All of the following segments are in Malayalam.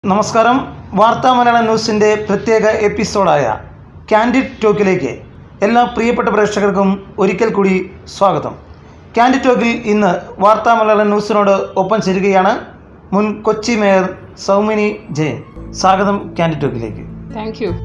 നമസ്കാരം വാർത്താ മലയാളം ന്യൂസിൻ്റെ പ്രത്യേക എപ്പിസോഡായ കാൻഡിഡ് ടോക്കിലേക്ക് എല്ലാ പ്രിയപ്പെട്ട പ്രേക്ഷകർക്കും ഒരിക്കൽ കൂടി സ്വാഗതം കാൻഡിഡ് ടോക്കിൽ ഇന്ന് വാർത്താ മലയാളം ന്യൂസിനോട് ഒപ്പം ചേരുകയാണ് മുൻ കൊച്ചി മേയർ സൗമിനി ജെയിൻ സ്വാഗതം കാൻഡിഡ് ടോക്കിലേക്ക് താങ്ക് യു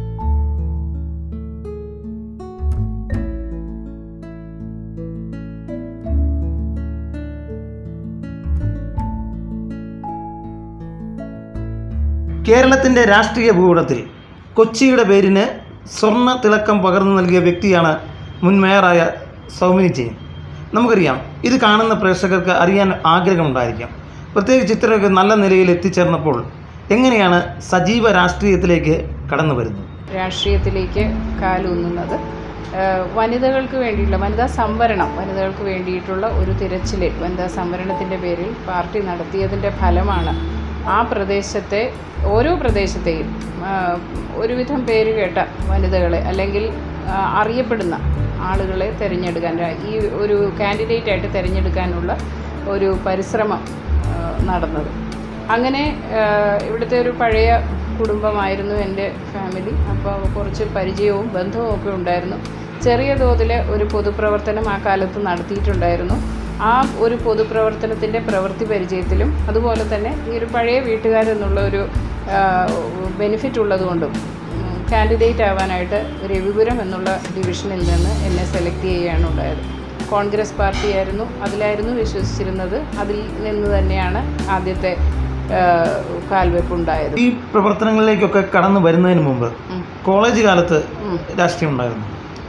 കേരളത്തിൻ്റെ രാഷ്ട്രീയ ഭൂപടത്തിൽ കൊച്ചിയുടെ പേരിന് സ്വർണ്ണ തിളക്കം പകർന്നു നൽകിയ വ്യക്തിയാണ് മുൻ മേയറായ സൗമിനി ജെയിൻ നമുക്കറിയാം ഇത് കാണുന്ന പ്രേക്ഷകർക്ക് അറിയാൻ ആഗ്രഹമുണ്ടായിരിക്കാം പ്രത്യേകിച്ച് ഇത്രയൊക്കെ നല്ല നിലയിൽ എത്തിച്ചേർന്നപ്പോൾ എങ്ങനെയാണ് സജീവ രാഷ്ട്രീയത്തിലേക്ക് കടന്നു വരുന്നത് രാഷ്ട്രീയത്തിലേക്ക് കാലൂന്നുന്നത് ഏഹ് വനിതകൾക്ക് വേണ്ടിയിട്ടുള്ള വനിതാ സംവരണം വനിതകൾക്ക് വേണ്ടിയിട്ടുള്ള ഒരു തിരച്ചിൽ വനിതാ സംവരണത്തിൻ്റെ പേരിൽ പാർട്ടി നടത്തിയതിൻ്റെ ഫലമാണ് ആ പ്രദേശത്തെ ഓരോ പ്രദേശത്തെയും ആഹ് ഒരുവിധം പേര് കേട്ട വനിതകളെ അല്ലെങ്കിൽ ആഹ് അറിയപ്പെടുന്ന ആളുകളെ തിരഞ്ഞെടുക്കാൻ ഈ ഒരു കാൻഡിഡേറ്റ് ആയിട്ട് തിരഞ്ഞെടുക്കാനുള്ള ഒരു പരിശ്രമം ആഹ് നടന്നത് അങ്ങനെ ആഹ് ഇവിടുത്തെ ഒരു പഴയ കുടുംബമായിരുന്നു എൻ്റെ ഫാമിലി അപ്പോൾ കുറച്ച് പരിചയവും ബന്ധവും ഒക്കെ ഉണ്ടായിരുന്നു ചെറിയ തോതിൽ ഒരു പൊതുപ്രവർത്തനം ആ കാലത്ത് നടത്തിയിട്ടുണ്ടായിരുന്നു ആ ഒരു പൊതുപ്രവർത്തനത്തിൻ്റെ പ്രവൃത്തി പരിചയത്തിലും അതുപോലെ തന്നെ ഈ ഒരു പഴയ വീട്ടുകാരെന്നുള്ള ഒരു ബെനിഫിറ്റ് ഉള്ളതുകൊണ്ടും കാൻഡിഡേറ്റ് ആവാനായിട്ട് രവിപുരം എന്നുള്ള ഡിവിഷനിൽ നിന്ന് എന്നെ സെലക്ട് ചെയ്യുകയാണ് ഉണ്ടായത് കോൺഗ്രസ് പാർട്ടിയായിരുന്നു അതിലായിരുന്നു വിശ്വസിച്ചിരുന്നത് അതിൽ നിന്ന് തന്നെയാണ് ആദ്യത്തെ കാൽവെപ്പ് ഉണ്ടായത് ഈ പ്രവർത്തനങ്ങളിലേക്കൊക്കെ കടന്നു വരുന്നതിന് മുമ്പ് ഉം. കോളേജ് കാലത്ത് ഉം. രാഷ്ട്രീയം ഉണ്ടായിരുന്നു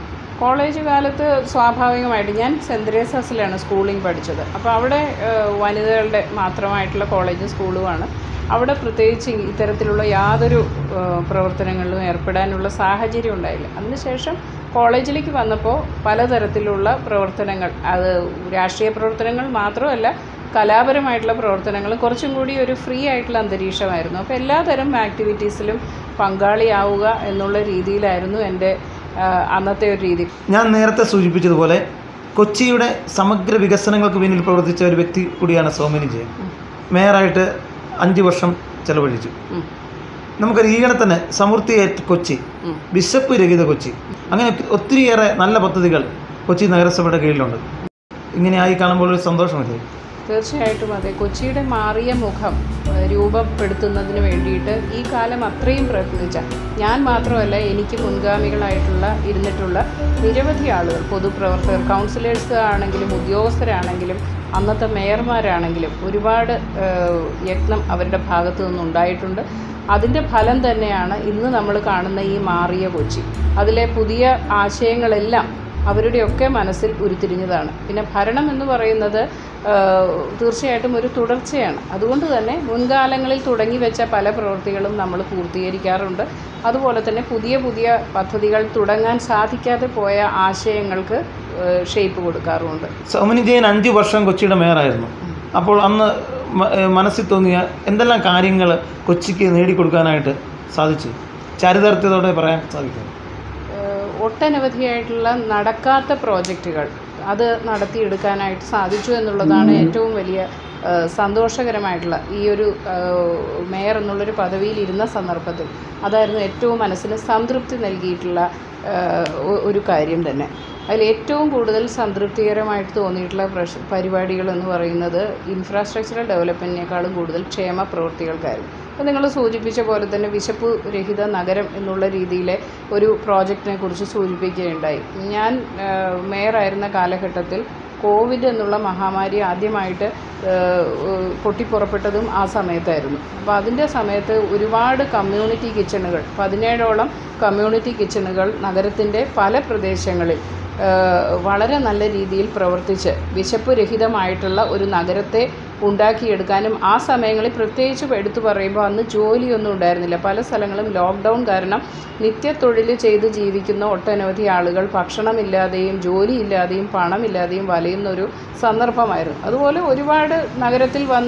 കോളേജ് കാലത്ത് സ്വാഭാവികമായിട്ട് ഞാൻ സെൻറ് തെരേസാസിലാണ് സ്കൂളിംഗ് പഠിച്ചത് അപ്പോൾ അവിടെ ഏഹ്, വനിതകളുടെ മാത്രമായിട്ടുള്ള കോളേജും സ്കൂളുമാണ് അവിടെ പ്രത്യേകിച്ച് ഇത്തരത്തിലുള്ള യാതൊരു ഏഹ്, പ്രവർത്തനങ്ങളിലും ഏർപ്പെടാനുള്ള സാഹചര്യം ഉണ്ടായില്ല അതിനുശേഷം കോളേജിലേക്ക് വന്നപ്പോൾ പലതരത്തിലുള്ള പ്രവർത്തനങ്ങൾ അത് രാഷ്ട്രീയ പ്രവർത്തനങ്ങൾ മാത്രമല്ല കലാപരമായിട്ടുള്ള പ്രവർത്തനങ്ങൾ കുറച്ചും കൂടി ഒരു ഫ്രീ ആയിട്ടുള്ള അന്തരീക്ഷമായിരുന്നു അപ്പോൾ എല്ലാതരം ആക്ടിവിറ്റീസിലും പങ്കാളിയാവുക എന്നുള്ള രീതിയിലായിരുന്നു എൻ്റെ ആ, അന്നത്തെ ഒരു രീതി ഞാൻ നേരത്തെ സൂചിപ്പിച്ചതുപോലെ കൊച്ചിയുടെ സമഗ്ര വികസനങ്ങൾക്ക് പിന്നിൽ പ്രവർത്തിച്ച ഒരു വ്യക്തി കൂടിയാണ് സോമിനി ജയൻ മേയറായിട്ട് അഞ്ച് വർഷം ചെലവഴിച്ചു ഉം, നമുക്കറിയാം ഈയിടെ തന്നെ സമൃദ്ധി ഏറ്റ് കൊച്ചി ഉം. ബിഷപ്പ് രഹിത കൊച്ചി അങ്ങനെ ഒത്തിരിയേറെ നല്ല പദ്ധതികൾ കൊച്ചി നഗരസഭയുടെ കീഴിലുണ്ട് ഇങ്ങനെയായി കാണുമ്പോൾ ഒരു സന്തോഷമല്ലേ തീർച്ചയായിട്ടും അതെ കൊച്ചിയുടെ മാറിയ മുഖം ഏഹ്, രൂപപ്പെടുത്തുന്നതിന് വേണ്ടിയിട്ട് ഈ കാലം അത്രയും പ്രയത്നിച്ച ഞാൻ മാത്രമല്ല എനിക്ക് മുൻഗാമികളായിട്ടുള്ള ഇരുന്നിട്ടുള്ള നിരവധി ആളുകൾ പൊതുപ്രവർത്തകർ കൗൺസിലേഴ്സ് ആണെങ്കിലും ഉദ്യോഗസ്ഥരാണെങ്കിലും അന്നത്തെ മേയർമാരാണെങ്കിലും ഒരുപാട് ഏഹ്, യത്നം അവരുടെ ഭാഗത്തു നിന്നുണ്ടായിട്ടുണ്ട് അതിൻ്റെ ഫലം തന്നെയാണ് ഇന്ന് നമ്മൾ കാണുന്ന ഈ മാറിയ കൊച്ചി അതിലെ പുതിയ ആശയങ്ങളെല്ലാം അവരുടെയൊക്കെ മനസ്സിൽ ഉരുത്തിരിഞ്ഞതാണ് പിന്നെ ഭരണം എന്ന് പറയുന്നത് ആ, തീർച്ചയായിട്ടും ഒരു തുടർച്ചയാണ് അതുകൊണ്ട് തന്നെ മുൻകാലങ്ങളിൽ തുടങ്ങി വെച്ച പല പ്രവൃത്തികളും നമ്മൾ പൂർത്തീകരിക്കാറുണ്ട് അതുപോലെ തന്നെ പുതിയ പുതിയ പദ്ധതികൾ തുടങ്ങാൻ സാധിക്കാതെ പോയ ആശയങ്ങൾക്ക് ഷേപ്പ് കൊടുക്കാറുമുണ്ട് സോമിനി ജയൻ അഞ്ച് വർഷം കൊച്ചിയുടെ മേയറായിരുന്നു അപ്പോൾ അന്ന് മ- ഏഹ് മനസ്സിൽ തോന്നിയ എന്തെല്ലാം കാര്യങ്ങൾ കൊച്ചിക്ക് നേടിക്കൊടുക്കാനായിട്ട് സാധിച്ചു ചരിതാർത്ഥ്യത്തോടെ പറയാൻ സാധിക്കും ഏഹ് ഒട്ടനവധിയായിട്ടുള്ള നടക്കാത്ത പ്രോജക്റ്റുകൾ അത് നടത്തിയെടുക്കാനായിട്ട് സാധിച്ചു എന്നുള്ളതാണ് ഏറ്റവും വലിയ ഏഹ് സന്തോഷകരമായിട്ടുള്ള ഈ ഒരു ഏഹ് മേയർ എന്നുള്ളൊരു പദവിയിൽ ഇരുന്ന സന്ദർഭത്തിൽ അതായിരുന്നു ഏറ്റവും മനസ്സിന് സംതൃപ്തി നൽകിയിട്ടുള്ള ഏഹ് ഒ- ഒരു കാര്യം തന്നെ അതിൽ ഏറ്റവും കൂടുതൽ സംതൃപ്തികരമായിട്ട് തോന്നിയിട്ടുള്ള പ്രശ് പരിപാടികൾ എന്ന് പറയുന്നത് ഇൻഫ്രാസ്ട്രക്ചറൽ ഡെവലപ്മെൻറ്റിനേക്കാളും കൂടുതൽ ക്ഷേമ പ്രവൃത്തികൾക്കായിരുന്നു അപ്പോൾ നിങ്ങൾ സൂചിപ്പിച്ച പോലെ തന്നെ വിശപ്പ് രഹിത നഗരം എന്നുള്ള രീതിയിലെ ഒരു പ്രോജക്റ്റിനെ കുറിച്ച് സൂചിപ്പിക്കുകയുണ്ടായി ഞാൻ ഏഹ്, മേയറായിരുന്ന കാലഘട്ടത്തിൽ കോവിഡ് എന്നുള്ള മഹാമാരി ആദ്യമായിട്ട് ഏഹ്, ഏഹ്, പൊട്ടിപ്പുറപ്പെട്ടതും ആ സമയത്തായിരുന്നു അപ്പോൾ അതിൻ്റെ സമയത്ത് ഒരുപാട് കമ്മ്യൂണിറ്റി കിച്ചണുകൾ പതിനേഴോളം കമ്മ്യൂണിറ്റി കിച്ചണുകൾ നഗരത്തിൻ്റെ പല പ്രദേശങ്ങളിൽ ഏഹ്, വളരെ നല്ല രീതിയിൽ പ്രവർത്തിച്ച് വിശപ്പ് രഹിതമായിട്ടുള്ള ഒരു നഗരത്തെ ഉണ്ടാക്കിയെടുക്കാനും ആ സമയങ്ങളിൽ പ്രത്യേകിച്ച് എടുത്തു പറയുമ്പോൾ അന്ന് ജോലിയൊന്നും ഉണ്ടായിരുന്നില്ല പല സ്ഥലങ്ങളും ലോക്ക്ഡൗൺ കാരണം നിത്യത്തൊഴിൽ ചെയ്ത് ജീവിക്കുന്ന ഒട്ടനവധി ആളുകൾ ഭക്ഷണമില്ലാതെയും ജോലിയില്ലാതെയും പണമില്ലാതെയും വലയുന്ന ഒരു സന്ദർഭമായിരുന്നു അതുപോലെ ഒരുപാട് നഗരത്തിൽ വന്ന്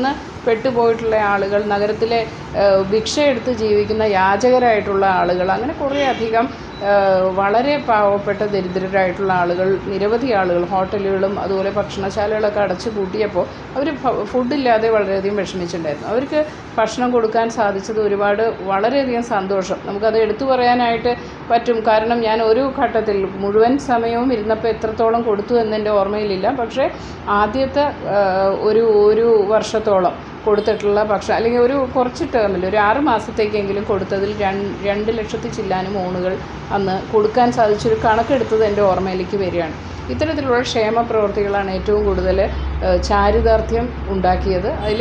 പെട്ടുപോയിട്ടുള്ള ആളുകൾ നഗരത്തിലെ ഏഹ്, ഭിക്ഷ എടുത്ത് ജീവിക്കുന്ന യാചകരായിട്ടുള്ള ആളുകൾ അങ്ങനെ കുറേ അധികം ഏഹ്, വളരെ പാവപ്പെട്ട ദരിദ്രരായിട്ടുള്ള ആളുകൾ നിരവധി ആളുകൾ ഹോട്ടലുകളും അതുപോലെ ഭക്ഷണശാലകളൊക്കെ അടച്ചു പൂട്ടിയപ്പോൾ അവർ ഫുഡില്ലാതെ വളരെയധികം വിഷമിച്ചിട്ടുണ്ടായിരുന്നു അവർക്ക് ഭക്ഷണം കൊടുക്കാൻ സാധിച്ചത് ഒരുപാട് വളരെയധികം സന്തോഷം നമുക്കത് എടുത്തു പറയാനായിട്ട് പറ്റും കാരണം ഞാൻ ഒരു ഘട്ടത്തിൽ മുഴുവൻ സമയവും ഇരുന്നപ്പോൾ എത്രത്തോളം കൊടുത്തു എന്നെൻ്റെ ഓർമ്മയിലില്ല പക്ഷേ ആദ്യത്തെ ഏഹ്, ഒരു ഒരു വർഷത്തോളം കൊടുത്തിട്ടുള്ള ഭക്ഷണം അല്ലെങ്കിൽ ഒരു കുറച്ച് ടേമിൽ ഒരു ആറ് മാസത്തേക്കെങ്കിലും കൊടുത്തതിൽ രണ്ട് രണ്ട് ലക്ഷത്തി ചില്ലാനും ഊണുകൾ അന്ന് കൊടുക്കാൻ സാധിച്ചൊരു കണക്കെടുത്തത് എൻ്റെ ഓർമ്മയിലേക്ക് വരികയാണ് ഇത്തരത്തിലുള്ള ക്ഷേമ പ്രവർത്തികളാണ് ഏറ്റവും കൂടുതൽ ഏഹ്, ചാരിതാർത്ഥ്യം ഉണ്ടാക്കിയത് അതിൽ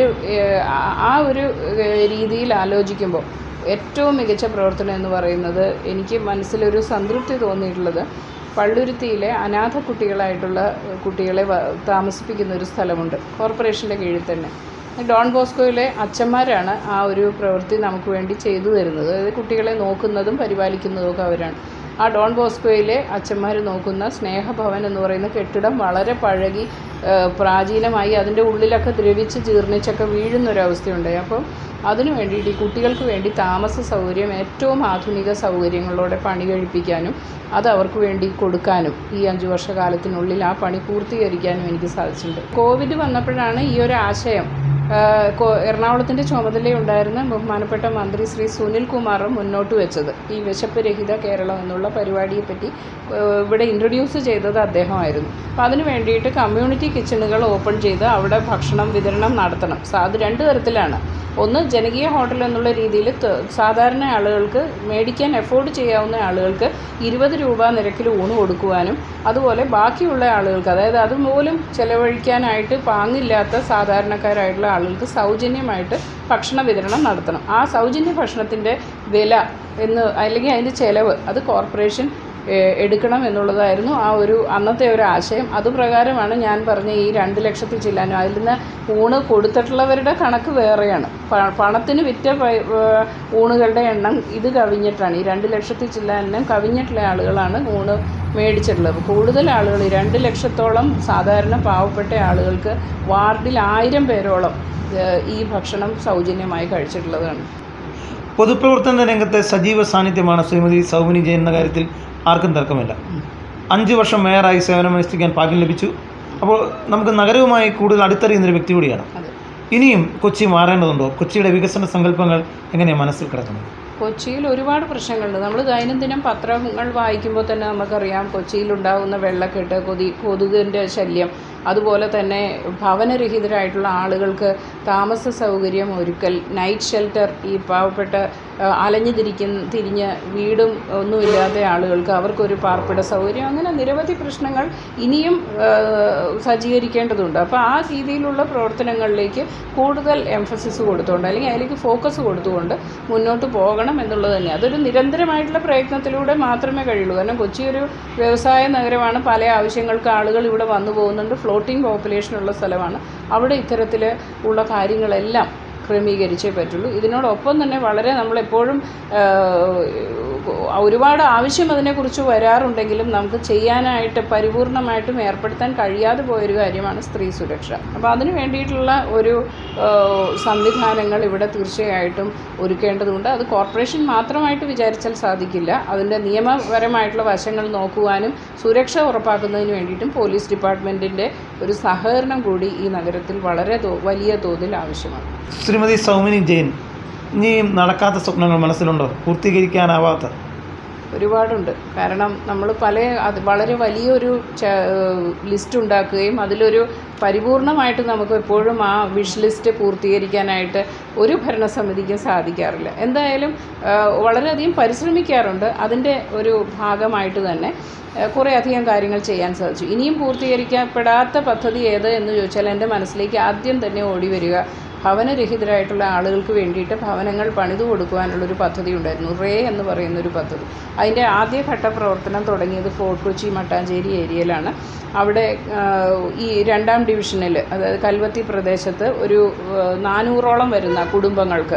ആ ഒരു ഏഹ്, രീതിയിൽ ആലോചിക്കുമ്പോൾ ഏറ്റവും മികച്ച പ്രവർത്തനം എന്ന് പറയുന്നത് എനിക്ക് മനസ്സിലൊരു സംതൃപ്തി തോന്നിയിട്ടുള്ളത് പള്ളുരുത്തിയിലെ അനാഥ കുട്ടികളായിട്ടുള്ള ഏഹ്, കുട്ടികളെ വ- താമസിപ്പിക്കുന്ന ഒരു സ്ഥലമുണ്ട് കോർപ്പറേഷൻ്റെ കീഴിൽ തന്നെ ഡോൺ ബോസ്കോയിലെ അച്ഛന്മാരാണ് ആ ഒരു പ്രവൃത്തി നമുക്ക് വേണ്ടി ചെയ്തു തരുന്നത് അതായത് കുട്ടികളെ നോക്കുന്നതും പരിപാലിക്കുന്നതും ഒക്കെ അവരാണ് ആ ഡോൺ ബോസ്കോയിലെ അച്ഛന്മാർ നോക്കുന്ന സ്നേഹഭവൻ എന്ന് പറയുന്ന കെട്ടിടം വളരെ പഴകി ആ, പ്രാചീനമായി അതിൻ്റെ ഉള്ളിലൊക്കെ ദ്രവിച്ച് ജീർണിച്ചൊക്കെ വീഴുന്നൊരവസ്ഥയുണ്ടായി അപ്പം അതിനു വേണ്ടിയിട്ട് ഈ കുട്ടികൾക്ക് വേണ്ടി താമസ സൗകര്യം ഏറ്റവും ആധുനിക സൗകര്യങ്ങളോടെ പണി കഴിപ്പിക്കാനും അത് അവർക്ക് വേണ്ടി കൊടുക്കാനും ഈ അഞ്ച് വർഷകാലത്തിനുള്ളിൽ ആ പണി പൂർത്തീകരിക്കാനും എനിക്ക് സാധിച്ചിട്ടുണ്ട് കോവിഡ് വന്നപ്പോഴാണ് ഈ ഒരു ആശയം ആ, കോ- എറണാകുളത്തിൻ്റെ ചുമതലയുണ്ടായിരുന്ന ബഹുമാനപ്പെട്ട മന്ത്രി ശ്രീ സുനിൽ കുമാർ മുന്നോട്ട് വെച്ചത് ഈ വിശപ്പ് രഹിത കേരളം എന്നുള്ള പരിപാടിയെപ്പറ്റി ആ, ഇവിടെ ഇൻട്രൊഡ്യൂസ് ചെയ്തത് അദ്ദേഹമായിരുന്നു അപ്പോൾ അതിന് വേണ്ടിയിട്ട് കമ്മ്യൂണിറ്റി കിച്ചണുകൾ ഓപ്പൺ ചെയ്ത് അവിടെ ഭക്ഷണം വിതരണം നടത്തണം സ- അത് രണ്ട് തരത്തിലാണ് ഒന്ന് ജനകീയ ഹോട്ടൽ എന്നുള്ള രീതിയിൽ ത- സാധാരണ ആളുകൾക്ക് മേടിക്കാൻ എഫോർഡ് ചെയ്യാവുന്ന ആളുകൾക്ക് ഇരുപത് രൂപ നിരക്കിൽ ഊണ് കൊടുക്കുവാനും അതുപോലെ ബാക്കിയുള്ള ആളുകൾക്ക് അതായത് അതുപോലും ചെലവഴിക്കാനായിട്ട് പാങ്ങില്ലാത്ത സാധാരണക്കാരായിട്ടുള്ള ആളുകൾക്ക് സൗജന്യമായിട്ട് ഭക്ഷണ വിതരണം നടത്തണം ആ സൗജന്യ ഭക്ഷണത്തിൻ്റെ വില എന്ന് അല്ലെങ്കിൽ അതിൻ്റെ ചിലവ് അത് കോർപ്പറേഷൻ ഏഹ്, എടുക്കണം എന്നുള്ളതായിരുന്നു ആ ഒരു അന്നത്തെ ഒരു ആശയം അതുപ്രകാരമാണ് ഞാൻ പറഞ്ഞ ഈ രണ്ട് ലക്ഷത്തി ചില്ലാനും അതിൽ നിന്ന് ഊണ് കൊടുത്തിട്ടുള്ളവരുടെ കണക്ക് വേറെയാണ് പ- പണത്തിന് വിറ്റ പൈ- ഏഹ്, ഊണുകളുടെ എണ്ണം ഇത് കവിഞ്ഞിട്ടാണ് ഈ രണ്ട് ലക്ഷത്തി ചില്ലാനും കവിഞ്ഞിട്ടുള്ള ആളുകളാണ് ഊണ് മേടിച്ചിട്ടുള്ളത് കൂടുതൽ ആളുകൾ ഈ രണ്ട് ലക്ഷത്തോളം സാധാരണ പാവപ്പെട്ട ആളുകൾക്ക് വാർഡിൽ ആയിരം പേരോളം ഏഹ്, ഈ ഭക്ഷണം സൗജന്യമായി കഴിച്ചിട്ടുള്ളതാണ് പൊതുപ്രവർത്തന രംഗത്തെ സജീവ സാന്നിധ്യമാണ് ശ്രീമതി സൗമിനി ജയൻ എന്ന കാര്യത്തിൽ ആർക്കും തർക്കമില്ല അഞ്ച് വർഷം മേയറായി സേവനമനുഷ്ഠിക്കാൻ ഭാഗ്യം ലഭിച്ചു അപ്പോൾ നമുക്ക് നഗരവുമായി കൂടുതൽ അടുത്തറിയുന്നൊരു വ്യക്തി കൂടിയാണ് അതെ ഇനിയും കൊച്ചി മാറേണ്ടതുണ്ടോ കൊച്ചിയുടെ വികസന സങ്കല്പങ്ങൾ എങ്ങനെയാണ് മനസ്സിൽ കിടക്കുന്നത് കൊച്ചിയിൽ ഒരുപാട് പ്രശ്നങ്ങളുണ്ട് നമ്മൾ ദൈനംദിനം പത്രങ്ങൾ വായിക്കുമ്പോൾ തന്നെ നമുക്കറിയാം കൊച്ചിയിലുണ്ടാകുന്ന വെള്ളക്കെട്ട് കൊതി കൊതുകിൻ്റെ ശല്യം അതുപോലെ തന്നെ ഭവനരഹിതരായിട്ടുള്ള ആളുകൾക്ക് താമസ സൗകര്യം ഒരുക്കൽ നൈറ്റ് ഷെൽട്ടർ ഈ പാവപ്പെട്ട ആ, അലഞ്ഞു തിരിക്കുന്ന തിരിഞ്ഞ് വീടും ഒന്നുമില്ലാത്ത ആളുകൾക്ക് അവർക്കൊരു പാർപ്പിട സൗകര്യം അങ്ങനെ നിരവധി പ്രശ്നങ്ങൾ ഇനിയും ആ, സജ്ജീകരിക്കേണ്ടതുണ്ട് അപ്പോൾ ആ രീതിയിലുള്ള പ്രവർത്തനങ്ങളിലേക്ക് കൂടുതൽ എംഫസിസ് കൊടുത്തുകൊണ്ട് അല്ലെങ്കിൽ അതിലേക്ക് ഫോക്കസ് കൊടുത്തുകൊണ്ട് മുന്നോട്ട് പോകണം എന്നുള്ളത് തന്നെ അതൊരു നിരന്തരമായിട്ടുള്ള പ്രയത്നത്തിലൂടെ മാത്രമേ കഴിയുള്ളൂ കാരണം കൊച്ചി ഒരു വ്യവസായ നഗരമാണ് പല ആവശ്യങ്ങൾക്ക് ആളുകൾ ഇവിടെ വന്നു പോകുന്നുണ്ട് ഫ്ലോട്ടിംഗ് പോപ്പുലേഷൻ ഉള്ള സ്ഥലമാണ് അവിടെ ഇത്തരത്തിൽ ഉള്ള കാര്യങ്ങളെല്ലാം ക്രമീകരിച്ചേ പറ്റുള്ളൂ ഇതിനോടൊപ്പം തന്നെ വളരെ നമ്മളെപ്പോഴും ആ, ഒരുപാട് ആവശ്യം അതിനെക്കുറിച്ച് വരാറുണ്ടെങ്കിലും നമുക്ക് ചെയ്യാനായിട്ട് പരിപൂർണമായിട്ടും ഏർപ്പെടുത്താൻ കഴിയാതെ പോയൊരു കാര്യമാണ് സ്ത്രീ സുരക്ഷ അപ്പോൾ അതിന് വേണ്ടിയിട്ടുള്ള ഒരു ആ, സംവിധാനങ്ങൾ ഇവിടെ തീർച്ചയായിട്ടും ഒരുക്കേണ്ടതുണ്ട് അത് കോർപ്പറേഷൻ മാത്രമായിട്ട് വിചാരിച്ചാൽ സാധിക്കില്ല അതിൻ്റെ നിയമപരമായിട്ടുള്ള വശങ്ങൾ നോക്കുവാനും സുരക്ഷ ഉറപ്പാക്കുന്നതിന് വേണ്ടിയിട്ടും പോലീസ് ഡിപ്പാർട്ട്മെൻറ്റിൻ്റെ ഒരു സഹകരണം കൂടി ഈ നഗരത്തിൽ വളരെ തോ- വലിയ തോതിൽ ആവശ്യമാണ് ശ്രീമതി സൗമിനി ജെയിൻ ഇനിയും നടക്കാത്ത സ്വപ്നങ്ങൾ മനസ്സിലുണ്ടോ പൂർത്തീകരിക്കാനാവാത്ത ഒരുപാടുണ്ട് കാരണം നമ്മൾ പല അത് വളരെ വലിയൊരു ലിസ്റ്റ് ഉണ്ടാക്കുകയും അതിലൊരു പരിപൂർണമായിട്ട് നമുക്ക് എപ്പോഴും ആ വിഷ് ലിസ്റ്റ് പൂർത്തീകരിക്കാനായിട്ട് ഒരു ഭരണസമിതിക്കും സാധിക്കാറില്ല എന്തായാലും ആ, വളരെയധികം പരിശ്രമിക്കാറുണ്ട് അതിൻ്റെ ഒരു ഭാഗമായിട്ട് തന്നെ ആ, കുറേ അധികം കാര്യങ്ങൾ ചെയ്യാൻ സാധിച്ചു ഇനിയും പൂർത്തീകരിക്കപ്പെടാത്ത പദ്ധതി ഏത് എന്ന് ചോദിച്ചാൽ എൻ്റെ മനസ്സിലേക്ക് ആദ്യം തന്നെ ഓടി വരിക ഭവനരഹിതരായിട്ടുള്ള ആളുകൾക്ക് വേണ്ടിയിട്ട് ഭവനങ്ങൾ പണിതു കൊടുക്കുവാനുള്ളൊരു പദ്ധതി ഉണ്ടായിരുന്നു റേ എന്ന് പറയുന്ന ഒരു പദ്ധതി അതിൻ്റെ ആദ്യഘട്ട പ്രവർത്തനം തുടങ്ങിയത് ഫോർട്ട് കൊച്ചി മട്ടാഞ്ചേരി ഏരിയയിലാണ് അവിടെ ആ, ഈ രണ്ടാം ഡിവിഷനിൽ അതായത് കൽവത്തി പ്രദേശത്ത് ഒരു ആ, നാനൂറോളം വരുന്ന കുടുംബങ്ങൾക്ക്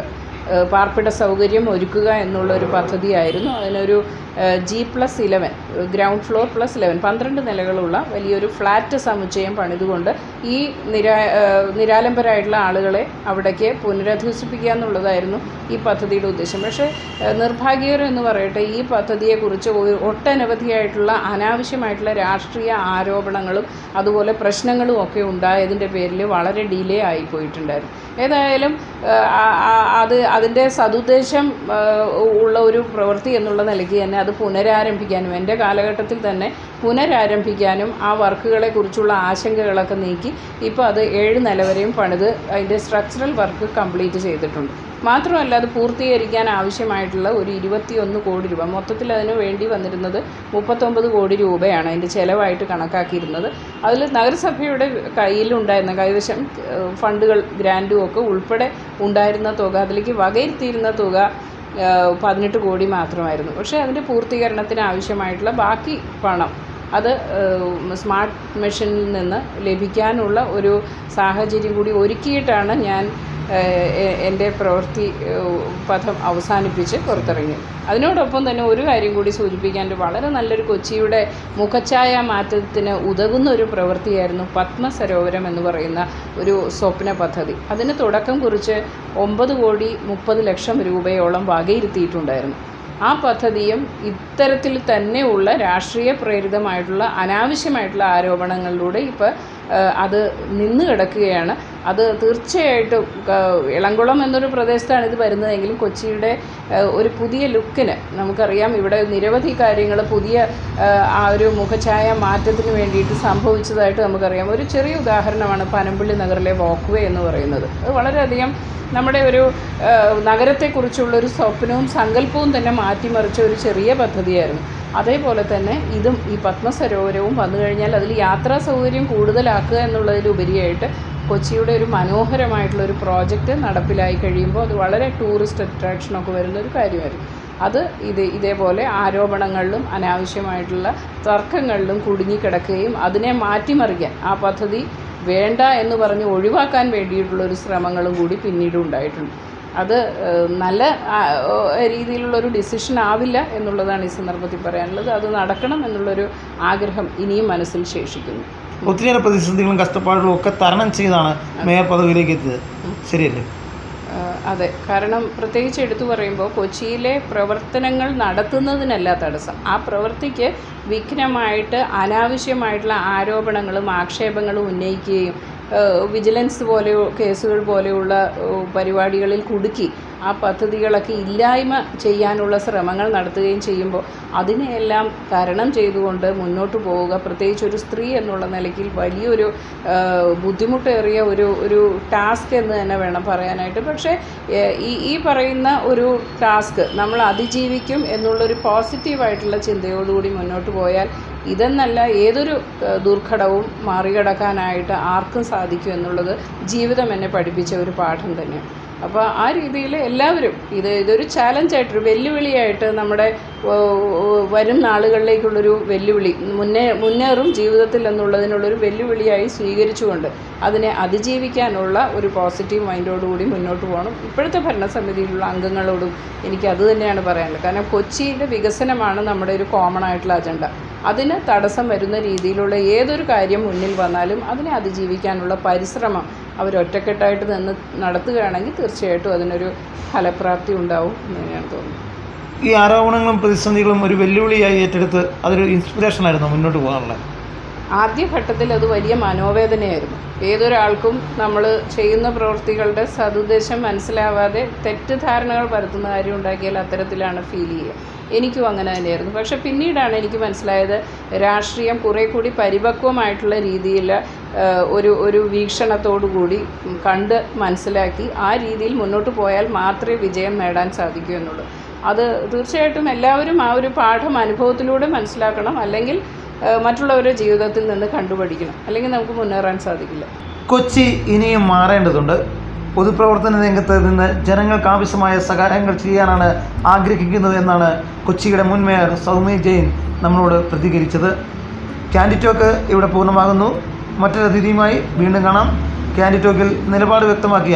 ഏഹ് പാർപ്പിട സൗകര്യം ഒരുക്കുക എന്നുള്ള ഒരു പദ്ധതിയായിരുന്നു അതിനൊരു G plus eleven ground floor plus eleven പന്ത്രണ്ട് നിലകളുള്ള വലിയൊരു ഫ്ലാറ്റ് സമുച്ചയം പണിതുകൊണ്ട് ഈ നിരാ ഏഹ് നിരാലംബരായിട്ടുള്ള ആളുകളെ അവിടേക്ക് പുനരധിവസിപ്പിക്കുക എന്നുള്ളതായിരുന്നു ഈ പദ്ധതിയുടെ ഉദ്ദേശം പക്ഷേ ഏഹ് നിർഭാഗ്യകരം എന്ന് പറയട്ടെ ഈ പദ്ധതിയെക്കുറിച്ച് ഒ- ഒട്ടനവധിയായിട്ടുള്ള അനാവശ്യമായിട്ടുള്ള രാഷ്ട്രീയ ആരോപണങ്ങളും അതുപോലെ പ്രശ്നങ്ങളും ഒക്കെ ഉണ്ടായതിൻ്റെ പേരിൽ വളരെ ഡിലേ ആയിപ്പോയിട്ടുണ്ടായിരുന്നു ഏതായാലും ഏഹ് ആ- ആ- അത് അതിൻ്റെ സതുദ്ദേശം ഏഹ് ഉള്ള ഒരു പ്രവൃത്തി എന്നുള്ള നിലയ്ക്ക് തന്നെ അത് പുനരാരംഭിക്കാനും എൻ്റെ കാലഘട്ടത്തിൽ തന്നെ പുനരാരംഭിക്കാനും ആ വർക്കുകളെ കുറിച്ചുള്ള ആശങ്കകളൊക്കെ നീക്കി ഇപ്പോൾ അത് ഏഴ് നില വരെയും പണിത് അതിൻ്റെ സ്ട്രക്ചറൽ വർക്ക് കംപ്ലീറ്റ് ചെയ്തിട്ടുണ്ട് മാത്രമല്ല അത് പൂർത്തീകരിക്കാൻ ആവശ്യമായിട്ടുള്ള ഒരു ഇരുപത്തിയൊന്ന് കോടി രൂപ മൊത്തത്തിൽ അതിന് വേണ്ടി വന്നിരുന്നത് മുപ്പത്തൊമ്പത് കോടി രൂപയാണ് അതിൻ്റെ ചിലവായിട്ട് കണക്കാക്കിയിരുന്നത് അതിൽ നഗരസഭയുടെ കയ്യിലുണ്ടായിരുന്ന കൈവശം ഏഹ്, ഫണ്ടുകൾ ഗ്രാൻഡും ഒക്കെ ഉൾപ്പെടെ ഉണ്ടായിരുന്ന തുക അതിലേക്ക് വകയിരുത്തിയിരുന്ന തുക ഏഹ്, പതിനെട്ട് കോടി മാത്രമായിരുന്നു പക്ഷേ അതിൻ്റെ പൂർത്തീകരണത്തിന് ആവശ്യമായിട്ടുള്ള ബാക്കി പണം അത് ഏഹ്, സ്മാർട്ട് മെഷീനിൽ നിന്ന് ലഭിക്കാനുള്ള ഒരു സാഹചര്യം കൂടി ഒരുക്കിയിട്ടാണ് ഞാൻ ഏഹ്, എ- എൻ്റെ പ്രവൃത്തി ഏഹ്, പഥം അവസാനിപ്പിച്ച് പുറത്തിറങ്ങി അതിനോടൊപ്പം തന്നെ ഒരു കാര്യം കൂടി സൂചിപ്പിക്കാൻ വളരെ നല്ലൊരു കൊച്ചിയുടെ മുഖഛായ മാറ്റത്തിന് ഉതകുന്ന ഒരു പ്രവൃത്തിയായിരുന്നു പത്മസരോവരം എന്ന് പറയുന്ന ഒരു സ്വപ്ന പദ്ധതി അതിന് തുടക്കം കുറിച്ച് ഒമ്പത് കോടി മുപ്പത് ലക്ഷം രൂപയോളം വകയിരുത്തിയിട്ടുണ്ടായിരുന്നു ആ പദ്ധതിയും ഇത്തരത്തിൽ തന്നെയുള്ള രാഷ്ട്രീയ പ്രേരിതമായിട്ടുള്ള അനാവശ്യമായിട്ടുള്ള ആരോപണങ്ങളിലൂടെ ഇപ്പോൾ അത് നിന്ന് കിടക്കുകയാണ് അത് തീർച്ചയായിട്ടും ക- ഇളംകുളം എന്നൊരു പ്രദേശത്താണ് ഇത് വരുന്നതെങ്കിലും കൊച്ചിയുടെ ഏഹ്, ഒരു പുതിയ ലുക്കിന് നമുക്കറിയാം ഇവിടെ നിരവധി കാര്യങ്ങൾ പുതിയ ഏഹ്, ആ ഒരു മുഖഛായ മാറ്റത്തിന് വേണ്ടിയിട്ട് സംഭവിച്ചതായിട്ട് നമുക്കറിയാം ഒരു ചെറിയ ഉദാഹരണമാണ് പനമ്പള്ളി നഗറിലെ വാക്ക് വേ എന്ന് പറയുന്നത് അത് വളരെയധികം നമ്മുടെ ഒരു ഏഹ്, നഗരത്തെക്കുറിച്ചുള്ള ഒരു സ്വപ്നവും സങ്കല്പവും തന്നെ മാറ്റിമറിച്ച ഒരു ചെറിയ പദ്ധതിയായിരുന്നു അതേപോലെ തന്നെ ഇതും ഈ പത്മസരോവരവും വന്നു കഴിഞ്ഞാൽ അതിൽ യാത്രാ സൗകര്യം കൂടുതലാക്കുക എന്നുള്ളതിലുപരിയായിട്ട് കൊച്ചിയുടെ ഒരു മനോഹരമായിട്ടുള്ള ഒരു പ്രോജക്റ്റ് നടപ്പിലായി കഴിയുമ്പോൾ അത് വളരെ ടൂറിസ്റ്റ് അട്രാക്ഷനൊക്കെ വരുന്ന ഒരു കാര്യമായിരുന്നു അത് ഇത് ഇതേപോലെ ആരോപണങ്ങളിലും അനാവശ്യമായിട്ടുള്ള തർക്കങ്ങളിലും കുടുങ്ങിക്കിടക്കുകയും അതിനെ മാറ്റിമറിക്കാൻ ആ പദ്ധതി വേണ്ട എന്ന് പറഞ്ഞ് ഒഴിവാക്കാൻ വേണ്ടിയിട്ടുള്ള ഒരു ശ്രമങ്ങളും കൂടി പിന്നീട് ഉണ്ടായിട്ടുണ്ട് അത് ഏഹ്, നല്ല ആ, ഓ, രീതിയിലുള്ളൊരു ഡിസിഷൻ ആവില്ല എന്നുള്ളതാണ് ഈ സന്ദർഭത്തിൽ പറയാനുള്ളത് അത് നടക്കണം എന്നുള്ളൊരു ആഗ്രഹം ഇനിയും മനസ്സിൽ ശേഷിക്കുന്നു ഒത്തിരിയേറെ പ്രതിസന്ധികളും കഷ്ടപ്പാടുകളും ഒക്കെ തരണം ചെയ്താണ് മേയർ പദവിയിലേക്ക് എത്തിയത് ശരിയല്ലേ ആ, അതെ കാരണം പ്രത്യേകിച്ച് എടുത്തു പറയുമ്പോൾ കൊച്ചിയിലെ പ്രവർത്തനങ്ങൾ നടത്തുന്നതിനല്ല തടസ്സം ആ പ്രവൃത്തിക്ക് വിഘ്നമായിട്ട് അനാവശ്യമായിട്ടുള്ള ആരോപണങ്ങളും ആക്ഷേപങ്ങളും ഉന്നയിക്കുകയും ആ, വിജിലൻസ് പോലെ കേസുകൾ പോലെയുള്ള ആ, പരിപാടികളിൽ കുടുക്കി ആ പദ്ധതികളൊക്കെ ഇല്ലായ്മ ചെയ്യാനുള്ള ശ്രമങ്ങൾ നടത്തുകയും ചെയ്യുമ്പോൾ അതിനെയെല്ലാം തരണം ചെയ്തുകൊണ്ട് മുന്നോട്ട് പോവുക പ്രത്യേകിച്ച് ഒരു സ്ത്രീ എന്നുള്ള നിലയ്ക്ക് വലിയൊരു ആ, ബുദ്ധിമുട്ടേറിയ ഒരു ഒരു ടാസ്ക് എന്ന് തന്നെ വേണം പറയാനായിട്ട് പക്ഷേ ഏ, ഈ ഈ പറയുന്ന ഒരു ടാസ്ക് നമ്മൾ അതിജീവിക്കും എന്നുള്ളൊരു പോസിറ്റീവായിട്ടുള്ള ചിന്തയോടുകൂടി മുന്നോട്ട് പോയാൽ ഇതെന്നല്ല ഏതൊരു ഏഹ്, ദുർഘടവും മറികടക്കാനായിട്ട് ആർക്കും സാധിക്കും എന്നുള്ളത് ജീവിതം എന്നെ പഠിപ്പിച്ച ഒരു പാഠം തന്നെയാണ് അപ്പോൾ ആ രീതിയിൽ എല്ലാവരും ഇത് ഇതൊരു ചാലഞ്ചായിട്ടൊരു വെല്ലുവിളിയായിട്ട് നമ്മുടെ ഓ, ഓ, വരും നാളുകളിലേക്കുള്ളൊരു വെല്ലുവിളി മുന്നേ മുന്നേറും ജീവിതത്തിൽ എന്നുള്ളതിനുള്ളൊരു വെല്ലുവിളിയായി സ്വീകരിച്ചുകൊണ്ട് അതിനെ അതിജീവിക്കാനുള്ള ഒരു പോസിറ്റീവ് മൈൻഡോടുകൂടി മുന്നോട്ട് പോകണം ഇപ്പോഴത്തെ ഭരണസമിതിയിലുള്ള അംഗങ്ങളോടും എനിക്ക് അത് തന്നെയാണ് പറയാനുള്ളത് കാരണം കൊച്ചിയുടെ വികസനമാണ് നമ്മുടെ ഒരു കോമൺ ആയിട്ടുള്ള അജണ്ട അതിന് തടസ്സം വരുന്ന രീതിയിലുള്ള ഏതൊരു കാര്യം മുന്നിൽ വന്നാലും അതിനെ അതിജീവിക്കാനുള്ള പരിശ്രമം അവരൊറ്റക്കെട്ടായിട്ട് നിന്ന് നടത്തുകയാണെങ്കിൽ തീർച്ചയായിട്ടും അതിനൊരു ഫലപ്രാപ്തി ഉണ്ടാവും എന്ന് തന്നെയാണ് തോന്നുന്നത് ഈ ആരോപണങ്ങളും പ്രതിസന്ധികളും ഒരു വെല്ലുവിളിയായി ഏറ്റെടുത്ത് അതൊരു ഇൻസ്പിറേഷനായിരുന്നു മുന്നോട്ട് പോകാനുള്ളത് ആദ്യഘട്ടത്തിൽ അത് വലിയ മനോവേദനയായിരുന്നു ഏതൊരാൾക്കും നമ്മൾ ചെയ്യുന്ന പ്രവൃത്തികളുടെ സതുദ്ദേശം മനസ്സിലാവാതെ തെറ്റിദ്ധാരണകൾ പരത്തുന്ന കാര്യം ഉണ്ടാക്കിയാൽ അത്തരത്തിലാണ് ഫീൽ ചെയ്യുക എനിക്കും അങ്ങനെ തന്നെയായിരുന്നു പക്ഷെ പിന്നീടാണ് എനിക്ക് മനസ്സിലായത് രാഷ്ട്രീയം കുറേ കൂടി പരിപക്വമായിട്ടുള്ള രീതിയിൽ ഒരു ഒരു വീക്ഷണത്തോടു കൂടി കണ്ട് മനസ്സിലാക്കി ആ രീതിയിൽ മുന്നോട്ട് പോയാൽ മാത്രമേ വിജയം നേടാൻ സാധിക്കൂ എന്നുള്ളൂ അത് തീർച്ചയായിട്ടും എല്ലാവരും ആ ഒരു പാഠം അനുഭവത്തിലൂടെ മനസ്സിലാക്കണം അല്ലെങ്കിൽ ഏഹ് മറ്റുള്ളവരുടെ ജീവിതത്തിൽ നിന്ന് കണ്ടുപഠിക്കണം അല്ലെങ്കിൽ നമുക്ക് മുന്നേറാൻ സാധിക്കില്ല കൊച്ചി ഇനിയും മാറേണ്ടതുണ്ട് പൊതുപ്രവർത്തന രംഗത്ത് നിന്ന് ജനങ്ങൾക്ക് ആവശ്യമായ സഹായങ്ങൾ ചെയ്യാനാണ് ആഗ്രഹിക്കുന്നത് എന്നാണ് കൊച്ചിയുടെ മുൻ മേയർ സൗമ്യ ജെയിൻ നമ്മളോട് പ്രതികരിച്ചത് ക്യാൻഡി ടോക്ക് ഇവിടെ പൂർണ്ണമാകുന്നു മറ്റൊരു അതിഥിയുമായി വീണ്ടും കാണാം ക്യാൻഡി ടോക്കിൽ നിലപാട് വ്യക്തമാക്കിയ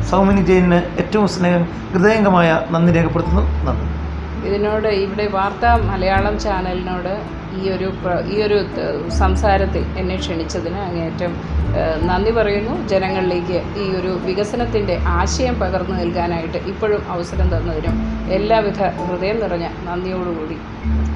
സൗമിനി ജെയിനിന് ഏറ്റവും സ്നേഹം ഹൃദയംഗമായ നന്ദി രേഖപ്പെടുത്തുന്നു നന്ദി ഇതിനോട് ഇവിടെ വാർത്താ മലയാളം ചാനലിനോട് ഈ ഒരു പ്ര- ഈ ഒരു ത- സംസാരത്തിൽ എന്നെ ക്ഷണിച്ചതിന് അങ്ങേയറ്റം ഏഹ്, നന്ദി പറയുന്നു ജനങ്ങളിലേക്ക് ഈ ഒരു വികസനത്തിൻ്റെ ആശയം പകർന്നു നൽകാനായിട്ട് ഇപ്പോഴും അവസരം തന്നതിനും എല്ലാവിധ ഹൃദയം നിറഞ്ഞ നന്ദിയോടുകൂടി